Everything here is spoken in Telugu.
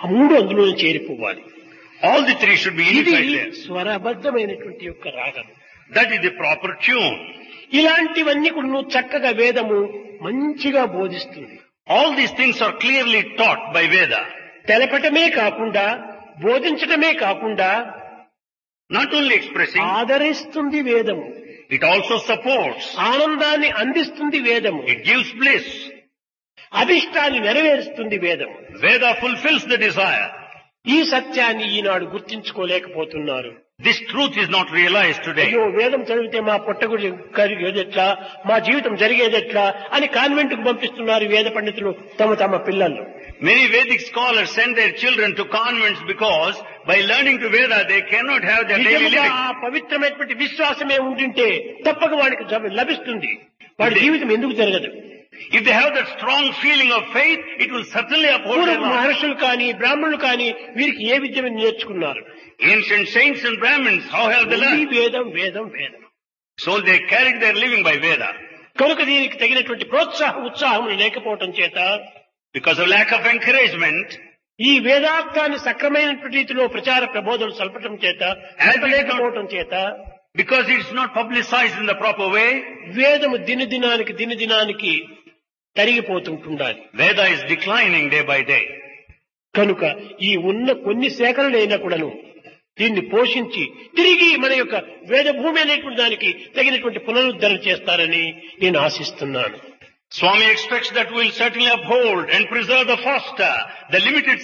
మూడు అందులో చేరిపోవాలి All the three should be ఇది unified there. స్వరబద్ధమైనటువంటి యొక్క రాగం That is the proper tune. ఇలాంటివన్నీ కూడా నువ్వు చక్కగా వేదము మంచిగా బోధిస్తుంది All these things are clearly taught by Veda. తెలపటమే కాకుండా బోధించటమే కాకుండా Not only expressing, ఆదరిస్తుంది వేదము it also supports. ఆనందాన్ని అందిస్తుంది వేదము It gives bliss. అభిష్టాన్ని నెరవేరుస్తుంది వేదము Veda fulfills the desire. ఈ సత్యాన్ని ఈనాడు గుర్తించుకోలేకపోతున్నారు This truth is not realized today. అయ్యో వేదం చదివితే మా పొట్టగుడి కరిగేదెట్లా మా జీవితం జరిగేదెట్లా అని కాన్వెంట్ కు పంపిస్తున్నారు వేద పండితులు తమ తమ పిల్లలు Many Vedic scholars send their children to convents because by learning to Veda they cannot have their daily నిజముగా living. ఆ పవిత్రమైనటువంటి విశ్వాసమే ఉంటుంటే తప్పక వాడికి జబ- లభిస్తుంది వాడి జీవితం ఎందుకు జరగదు If they have that strong feeling of faith, it will certainly uphold their పూర్వ life. మహర్షులు కానీ బ్రాహ్మణులు కానీ వీరికి ఏ విద్య నేర్చుకున్నారు Ancient saints and Brahmins, how have they ఈ learned? వేదం వేదం వేదం So they carried their living by Veda. కనుక దీనికి తగినటువంటి ప్రోత్సాహ ఉత్సాహములు లేకపోవటం చేత Because of lack of encouragement, ఈ వేదార్థాన్ని సక్రమైనటువంటి రీతిలో ప్రచార ప్రబోధనలు సల్పటం చేత లేకపోవటం చేత because it's not publicized in the proper way, వేదము దినదినానికి దినదినానికి తరిగిపోతుంటుండాలి Veda is declining day by day. కనుక ఈ ఉన్న కొన్ని సేకరణలైనా కూడాను దీన్ని పోషించి తిరిగి మన యొక్క వేద భూమి అనేటువంటి దానికి తగినటువంటి పునరుద్ధరణ చేస్తారని నేను ఆశిస్తున్నాను Swami expects that we'll certainly uphold and preserve the foster, the limited